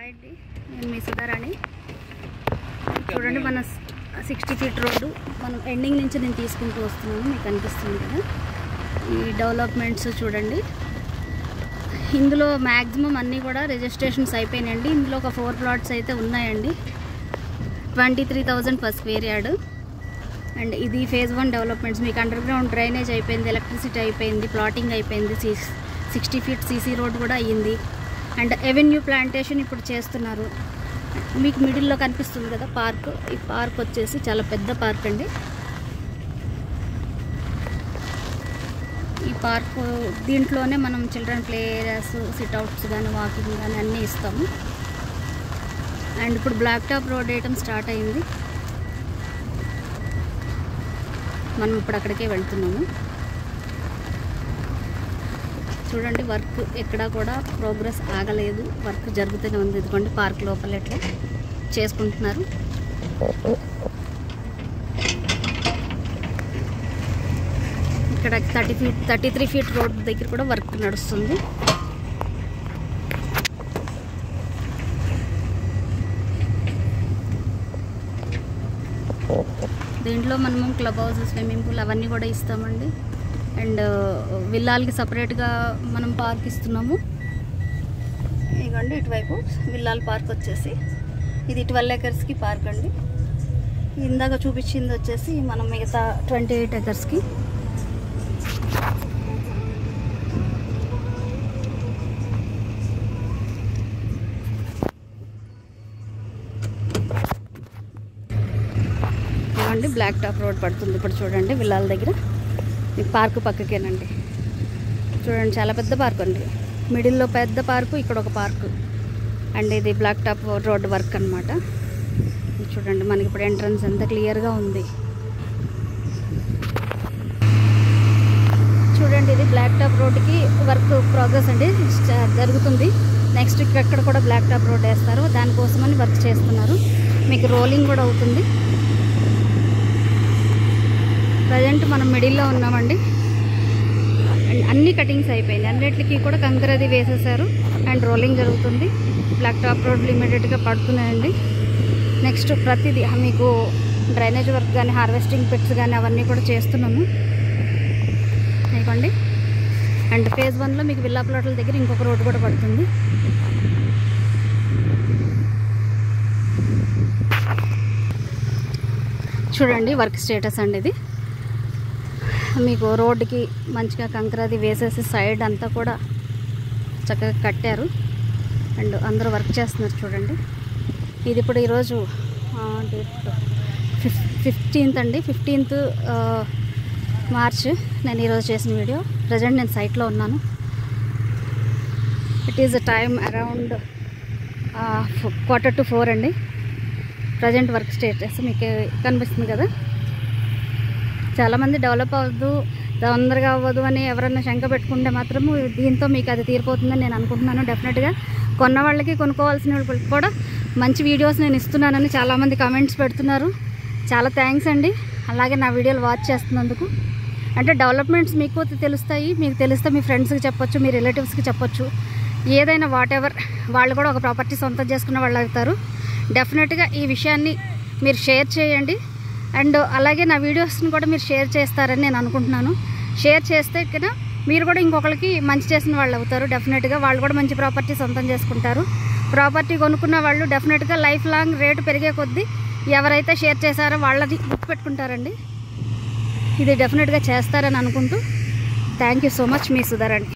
hi అండి నేను మీ సుధారాణి చూడండి మన సిక్స్టీ ఫీట్ రోడ్డు మనం ఎండింగ్ నుంచి నేను తీసుకుంటూ వస్తున్నాను మీకు కనిపిస్తుంది కదా ఈ డెవలప్మెంట్స్ చూడండి ఇందులో మ్యాక్సిమం అన్నీ కూడా రిజిస్ట్రేషన్స్ అయిపోయినాయండి ఇందులో ఒక ఫోర్ ప్లాట్స్ అయితే ఉన్నాయండి twenty three thousand per square yard and ఇది ఫేజ్ వన్ డెవలప్మెంట్స్ మీకు అండర్ గ్రౌండ్ డ్రైనేజ్ అయిపోయింది ఎలక్ట్రిసిటీ అయిపోయింది ప్లాటింగ్ అయిపోయింది సిక్స్టీ ఫీట్ సీసీ రోడ్ కూడా అయ్యింది అండ్ ఎవెన్యూ ప్లాంటేషన్ ఇప్పుడు చేస్తున్నారు మీకు మిడిల్లో కనిపిస్తుంది కదా పార్క్ ఈ పార్క్ వచ్చేసి చాలా పెద్ద పార్క్ అండి ఈ పార్క్ దీంట్లోనే మనం చిల్డ్రన్ ప్లే ఏరియాస్ సిట్అవుట్స్ కానీ వాకింగ్ కానీ అన్నీ ఇస్తాము అండ్ ఇప్పుడు బ్లాక్ టాప్ రోడ్ వేయటం స్టార్ట్ అయింది మనం ఇప్పుడు అక్కడికే వెళ్తున్నాము చూడండి వర్క్ ఎక్కడా కూడా ప్రోగ్రెస్ ఆగలేదు వర్క్ జరుగుతూనే ఉంది ఇదిగోండి పార్క్ లోపల ఎట్లా చేసుకుంటున్నారు ఇక్కడ thirty feet thirty three feet road దగ్గర కూడా వర్క్ నడుస్తుంది దీంట్లో మనము క్లబ్ హౌస్ స్విమ్మింగ్ పూల్ అవన్నీ కూడా ఇస్తామండి అండ్ విల్లాలకి సపరేట్గా మనం పార్క్ ఇస్తున్నాము ఇదిగోండి ఇటువైపు విల్లాల్ పార్క్ వచ్చేసి ఇది ట్వెల్వ్ ఎకర్స్కి పార్క్ అండి ఇందాక చూపించింది వచ్చేసి మనం మిగతా ట్వంటీ ఎయిట్ ఎకర్స్కి ఇవ్వండి బ్లాక్ టాప్ రోడ్ పడుతుంది ఇప్పుడు చూడండి విల్లాల దగ్గర ఈ పార్కు పక్కకేనండి చూడండి చాలా పెద్ద పార్క్ అండి మిడిల్లో పెద్ద పార్కు ఇక్కడ ఒక పార్కు అండ్ ఇది బ్లాక్ టాప్ రోడ్ వర్క్ అనమాట చూడండి మనకి ఇప్పుడు ఎంట్రన్స్ ఎంత క్లియర్గా ఉంది చూడండి ఇది బ్లాక్ టాప్ రోడ్కి వర్క్ ప్రోగ్రెస్ అండి చ- జరుగుతుంది నెక్స్ట్ ఇక్కడ కూడా బ్లాక్ టాప్ రోడ్ వేస్తారు దానికోసమని వర్క్ చేస్తున్నారు మీకు రోలింగ్ కూడా అవుతుంది ప్రజెంట్ మనం మిడిల్లో ఉన్నామండి అండ్ అన్ని కటింగ్స్ అయిపోయింది అన్నిటికి కూడా కంకర అది వేసేసారు అండ్ రోలింగ్ జరుగుతుంది బ్లాక్ టాప్ రోడ్లు ఇమీడియట్గా పడుతున్నాయండి నెక్స్ట్ ప్రతిదీ మీకు డ్రైనేజ్ వర్క్ కానీ హార్వెస్టింగ్ పిట్స్ కానీ అవన్నీ కూడా చేస్తున్నాము ఇవ్వండి అండ్ ఫేజ్ వన్లో మీకు విల్లా ప్లాట్ల దగ్గర ఇంకొక రోడ్డు కూడా పడుతుంది చూడండి వర్క్ స్టేటస్ అండి ఇది మీకు రోడ్డుకి మంచిగా కంకరది వేసేసి సైడ్ అంతా కూడా చక్కగా కట్టారు అండ్ అందరూ వర్క్ చేస్తున్నారు చూడండి ఇది ఇప్పుడు ఈరోజు ఫిఫ్ ఫిఫ్టీన్త్ అండి ఫిఫ్టీన్త్ మార్చ్ నేను ఈరోజు చేసిన వీడియో ప్రజెంట్ నేను సైట్లో ఉన్నాను it is time around quarter to four అండి ప్రజెంట్ వర్క్ స్టేటస్ మీకు కనిపిస్తుంది కదా చాలామంది డెవలప్ అవ్వదు తొందరగా అవ్వదు అని ఎవరైనా శంక పెట్టుకుంటే మాత్రము దీంతో మీకు అది తీరిపోతుందని నేను అనుకుంటున్నాను డెఫినెట్గా కొన్న వాళ్ళకి కొనుక్కోవాల్సిన వాళ్ళకి కూడా మంచి వీడియోస్ నేను ఇస్తున్నానని చాలామంది కామెంట్స్ పెడుతున్నారు చాలా థ్యాంక్స్ అండి అలాగే నా వీడియోలు వాచ్ చేస్తున్నందుకు అంటే డెవలప్మెంట్స్ మీకు తెలుస్తాయి మీకు తెలిస్తే మీ ఫ్రెండ్స్కి చెప్పొచ్చు మీ రిలేటివ్స్కి చెప్పొచ్చు ఏదైనా వాట్ ఎవర్ వాళ్ళు కూడా ఒక ప్రాపర్టీ సొంతం చేసుకున్న వాళ్ళు అవుతారు డెఫినెట్గా ఈ విషయాన్ని మీరు షేర్ చేయండి అండ్ అలాగే నా వీడియోస్ని కూడా మీరు షేర్ చేస్తారని నేను అనుకుంటున్నాను షేర్ చేస్తే కదా మీరు కూడా ఇంకొకరికి మంచి చేసిన వాళ్ళు అవుతారు డెఫినెట్గా వాళ్ళు కూడా మంచి ప్రాపర్టీ సొంతం చేసుకుంటారు ప్రాపర్టీ కొనుక్కున్న వాళ్ళు డెఫినెట్గా లైఫ్ లాంగ్ రేటు పెరిగే కొద్దీ ఎవరైతే షేర్ చేశారో వాళ్ళది గుర్తుపెట్టుకుంటారండి ఇది డెఫినెట్గా చేస్తారని అనుకుంటూ థ్యాంక్ యూ సో మచ్ మీ సుధారాణి